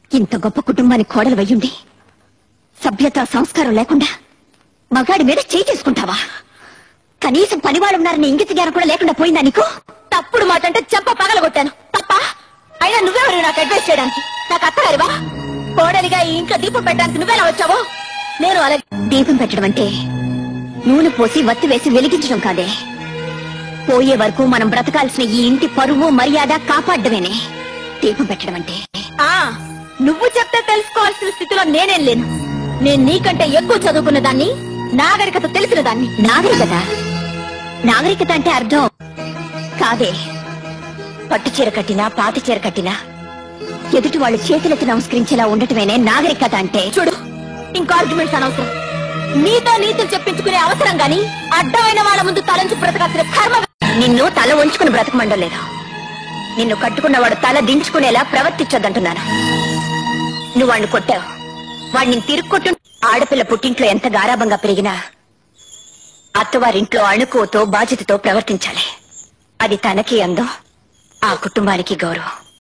ఇంత గొప్ప కుటుంబానికి కోడలు వయ్యుండి సభ్యత సంస్కారం లేకుండా మగాడి మీద చేయి చేసుకుంటావా కనీసం పనివాళ్ళు ఉన్నారని ఇంగిత జ్ఞానం కూడా లేకుండా పోయిందా నీకు తప్పుడు మాట అంటే చెంప పగలగొట్టాను తప్ప అయినా నువ్వెవరు నాకు అడ్వైస్ చేయడానికి నాకు అత్తగారివా కోడలిగా ఈ ఇంట్లో దీపం పెట్టడానికి నువ్వెలా వచ్చావో నేను అలాగే దీపం పెట్టడం అంటే నూనె పోసి వత్తి వేసి వెలిగించడం కాదే పోయే వరకు మనం బ్రతకాల్సిన ఈ ఇంటి పరువు మర్యాద కాపాడమేనే దీపం పెట్టడం అంటే ఆ నువ్వు చెప్తే తెలుసుకోవాల్సిన స్థితిలో నేనేం లేను నేను నీకంటే ఎక్కువ చదువుకున్న దాన్ని నాగరికత తెలిసిన దాన్ని నాగరికత నాగరికత అంటే అర్థం కాదే పట్టు చీర కట్టినా పాత చీర కట్టినా ఎదుటి వాళ్ళు చేతులెత్తి నమస్కరించేలా ఉండటమేనే నాగరికత అంటే చూడు ఇంకా ఆర్గ్యుమెంట్స్ అనవసరం నీతో నీతులు చెప్పించుకునే అవసరం గాని అడ్డమైన వాళ్ళ ముందు తలంచి బ్రతకాల్సిన కర్మ నిన్ను తల ఉంచుకుని బ్రతకమండం లేదు నిన్ను కట్టుకున్నవాడు తల దించుకునేలా ప్రవర్తించొద్దంటున్నాను నువ్వు వాడిని కొట్టావు వాడిని తిరుక్కొట్టు ఆడపిల్ల పుట్టింట్లో ఎంత గారాభంగా పెరిగినా అత్తవారింట్లో అణుకువతో బాధ్యతతో ప్రవర్తించాలి అది తనకి అందం ఆ కుటుంబానికి గౌరవం